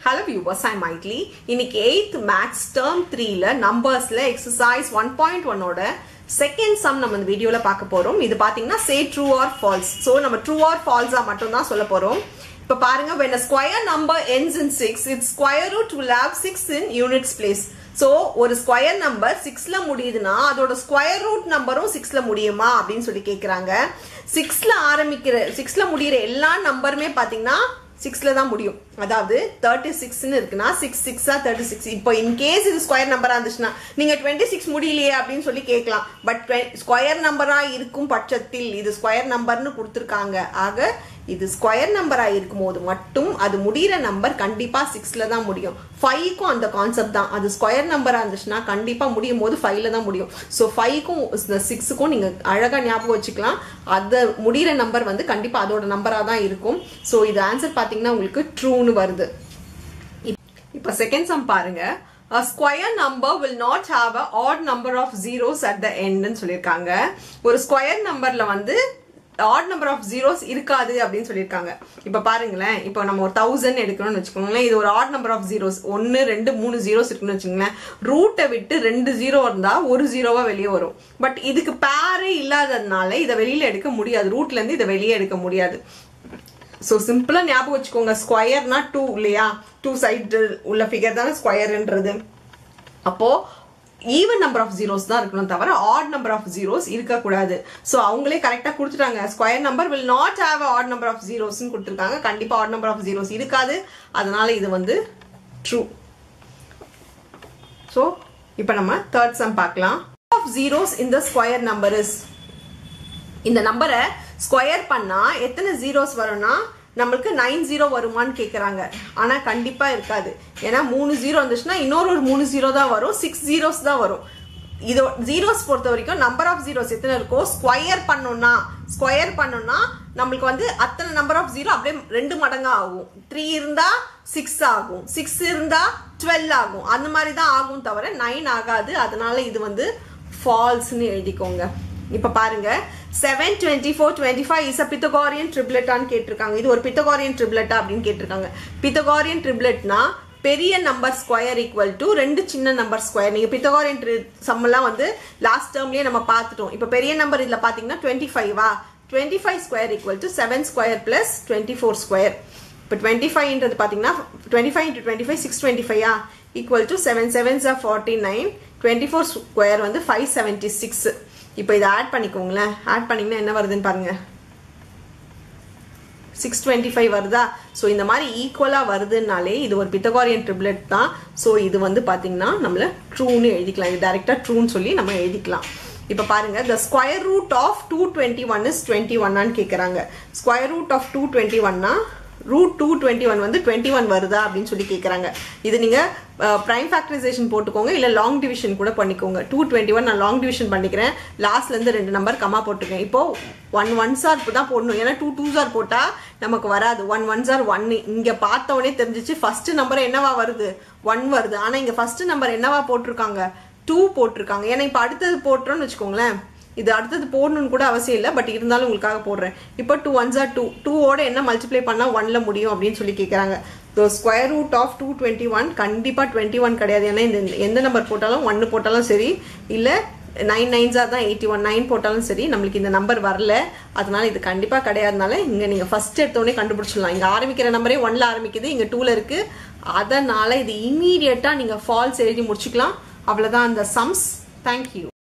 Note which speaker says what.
Speaker 1: hello viewers ஐ மைட்லி இன்னைக்கு eighth maths term த்ரீல நம்பர்ஸ்ல எக்ஸசைஸ் ஒன் பாயிண்ட் ஒன்னோட செகண்ட் சம் நம்ம இந்த வீடியோல பார்க்க போறோம் இது பாத்தீங்கன்னா say true or false so நம்ம ட்ரூ ஆர் ஃபால்ஸா மட்டும் தான் சொல்ல போறோம் இப்ப பாருங்க when a square number ends in 6 its square root will have 6 in units place so ஒரு ஸ்கொயர் நம்பர் சிக்ஸ்ல முடியுதுன்னா அதோட ஸ்கொயர் ரூட் நம்பரும் சிக்ஸ்ல முடியுமா அப்படின்னு சொல்லி கேட்குறாங்க சிக்ஸ்ல ஆரம்பிக்கிற சிக்ஸ்ல முடியிற எல்லா நம்பருமே பார்த்தீங்கன்னா சிக்ஸ்ல தான் முடியும் அதாவது தேர்ட்டி சிக்ஸ்னு இருக்குன்னா சிக்ஸ் சிக்ஸா தேர்ட்டி சிக்ஸ் இப்போ இன்கேஸ் இது ஸ்கொயர் நம்பரா இருந்துச்சுன்னா நீங்க டுவெண்ட்டி சிக்ஸ் முடியலையே அப்படின்னு சொல்லி கேட்கலாம் பட் ஸ்கொயர் நம்பரா இருக்கும் பட்சத்தில் இது ஸ்கொயர் நம்பர்னு கொடுத்துருக்காங்க ஆக இது ஸ்கொயர் நம்பரா இருக்கும் போது மட்டும் அது முடிகிற நம்பர் கண்டிப்பா சிக்ஸ்ல தான் முடியும் ஃபைவ்க்கும் அந்த கான்செப்ட் தான் அது ஸ்கொயர் நம்பரா இருந்துச்சுன்னா கண்டிப்பா முடியும் போது ஃபைவ்ல தான் முடியும் ஸோ ஃபைவ்க்கும் சிக்ஸுக்கும் நீங்க அழகா ஞாபகம் வச்சுக்கலாம் அது முடிகிற நம்பர் வந்து கண்டிப்பா அதோட நம்பரா தான் இருக்கும் ஸோ இது ஆன்சர் பாத்தீங்கன்னா உங்களுக்கு ட்ரூன்னு வருது இப்போ செகண்ட் சம் பாருங்க A square number will not have a odd number of zeros at the end ன்னு சொல்லியிருக்காங்க ஒரு ஸ்கொயர் நம்பர்ல வந்து ஆட் நம்பர் ஆஃப் ஜீரோஸ் இருக்காது அப்படின்னு சொல்லியிருக்காங்க இப்போ பாருங்களேன் இப்போ நம்ம ஒரு தௌசண்ட் எடுக்கணும்னு வச்சுக்கோங்களேன் இது ஒரு ஆட் நம்பர் ஆஃப் ஜீரோஸ் ஒன்று ரெண்டு மூணு ஜீரோஸ் இருக்குன்னு வச்சுக்கோங்களேன் ரூட்டை விட்டு ரெண்டு ஜீரோ இருந்தா ஒரு ஜீரோவா வெளியே வரும் பட் இதுக்கு பேரே இல்லாததுனால இதை வெளியில எடுக்க முடியாது ரூட்ல இருந்து இதை வெளியே எடுக்க முடியாது ஸோ சிம்பிளா ஞாபகம் வச்சுக்கோங்க ஸ்கொயர்னா டூ இல்லையா டூ சைடு உள்ள ஃபிகர் தானே ஸ்கொயர்ன்றது அப்போ ஈவன் நம்பர் ஆஃப் ஜீரோஸ் தான் இருக்கணும் தவிர ஆட் நம்பர் ஆஃப் ஜீரோஸ் இருக்கக்கூடாது ஸோ அவங்களே கரெக்டாக கொடுத்துட்டாங்க square number will not have odd number of ஜீரோஸ்னு கொடுத்துருக்காங்க கண்டிப்பாக ஆட் நம்பர் ஆஃப் ஜீரோஸ் இருக்காது அதனால இது வந்து ட்ரூ ஸோ இப்போ நம்ம தேர்ட் சம் பார்க்கலாம் ஆஃப் ஜீரோஸ் இந்த ஸ்கொயர் நம்பர் இஸ் இந்த நம்பரை ஸ்கொயர் பண்ணா எத்தனை ஜீரோஸ் வரும்னா நம்மளுக்கு நைன் ஜீரோ வருமான்னு கேட்குறாங்க ஆனால் கண்டிப்பாக இருக்காது ஏன்னா மூணு ஜீரோ இருந்துச்சுன்னா இன்னொரு ஒரு மூணு ஜீரோ தான் வரும் சிக்ஸ் ஜீரோஸ் தான் வரும் இதோ ஜீரோஸ் பொறுத்த வரைக்கும் நம்பர் ஆஃப் ஜீரோஸ் எத்தனை இருக்கோ ஸ்கொயர் பண்ணோம்னா ஸ்கொயர் பண்ணோம்னா நம்மளுக்கு வந்து அத்தனை நம்பர் ஆஃப் ஜீரோ அப்படியே ரெண்டு மடங்கா ஆகும் த்ரீ இருந்தா சிக்ஸ் ஆகும் சிக்ஸ் இருந்தா டுவெல் ஆகும் அந்த மாதிரி தான் ஆகும் தவிர நைன் ஆகாது அதனால இது வந்து ஃபால்ஸ்னு எழுதிக்கோங்க இப்ப பாருங்க seven twenty four twenty five is a Pythagorean ட்ரிப்ளெட்டான்னு கேட்டிருக்காங்க இது ஒரு பித்தகாரியன் ட்ரிப்ளெட்டா அப்படின்னு கேட்டிருக்காங்க பித்தகாரியன் ட்ரிப்ளெட்னா பெரிய நம்பர் ஸ்கொயர் ஈக்குவல் டு ரெண்டு சின்ன நம்பர் ஸ்கொயர் நீங்க பித்தகாரியன் சம்மெல்லாம் வந்து லாஸ்ட் டேர்ம்லயே நம்ம பார்த்துட்டோம் இப்போ பெரிய நம்பர் இதுல பாத்தீங்கன்னா டுவெண்ட்டி ஃபைவா twenty five square equal to seven square plus twenty four square இப்போ டுவெண்ட்டி ஃபைவ்ன்றது பார்த்தீங்கன்னா twenty five into twenty five six twenty ஃபைவா equal to seven sevens of forty nine twenty four square வந்து five seventy six இப்போ இதை add பண்ணிக்கோங்களேன் add பண்ணிங்கன்னா என்ன வருதுன்னு பாருங்க சிக்ஸ் டுவெண்ட்டி ஃபைவ் வருதா ஸோ இந்த மாதிரி ஈக்குவலாக வருதுனாலே இது ஒரு பித்தகாரியன் ட்ரிப்ளெட் தான் ஸோ இது வந்து பார்த்தீங்கன்னா நம்மள ட்ரூன்னு எழுதிக்கலாம் இது டேரெக்டாக ட்ரூன்னு சொல்லி நம்ம எழுதிக்கலாம் இப்போ பாருங்க the square root of two twenty one is twenty ஒன்னான்னு கேட்குறாங்க square root of two twenty ஒன்னா ரூட் டூ டுவெண்ட்டி ஒன் வந்து டுவெண்ட்டி ஒன் வருதா அப்படின்னு சொல்லி கேட்குறாங்க இது நீங்கள் ப்ரைம் ஃபேக்டரைசேஷன் போட்டுக்கோங்க இல்லை லாங் டிவிஷன் கூட பண்ணிக்கோங்க டூ டுவெண்ட்டி ஒன் நான் லாங் டிவிஷன் பண்ணிக்கிறேன் லாஸ்ட்லேருந்து ரெண்டு நம்பர் கம்மா போட்டுருக்கேன் இப்போ ஒன் ஒன் சார் தான் போடணும் ஏன்னா டூ டூ சார் போட்டால் நமக்கு வராது ஒன் ஒன் சார் ஒன் இங்கே பார்த்தவொடனே தெரிஞ்சிச்சு ஃபர்ஸ்ட் நம்பர் என்னவா வருது ஒன் வருது ஆனால் இங்கே ஃபர்ஸ்ட் நம்பர் என்னவா போட்டிருக்காங்க டூ போட்டிருக்காங்க ஏன்னா இப்போ அடுத்தது போட்டுறோன்னு வச்சுக்கோங்களேன் இது அடுத்தது போடணும்னு கூட அவசியம் இல்லை பட் இருந்தாலும் உங்களுக்காக போடுறேன் இப்போ டூ ஒன் ஜார் டூ டூவோட என்ன மல்டிப்ளை பண்ணால் ஒன்ல முடியும் அப்படின்னு சொல்லி கேட்குறாங்க so square root of two twenty one கண்டிப்பாக டுவெண்ட்டி ஒன் கிடையாது ஏன்னா இந்த எந்த நம்பர் போட்டாலும் ஒன்று போட்டாலும் சரி இல்லை நைன் நைன் ஜார் தான் எயிட்டி ஒன் நைன் போட்டாலும் சரி நம்மளுக்கு இந்த நம்பர் வரல அதனால இது கண்டிப்பாக கிடையாதுனால இங்கே நீங்கள் ஃபர்ஸ்ட் எடுத்தோடனே கண்டுபிடிச்சிடலாம் இங்கே ஆரம்பிக்கிற நம்பரே ஒன்ல ஆரம்பிக்குது இங்கே டூவில் இருக்குது அதனால இது இம்மீடியட்டாக நீங்கள் ஃபால்ஸ் எழுதி முடிச்சுக்கலாம் அவ்வளோதான் அந்த சம்ஸ் தேங்க்யூ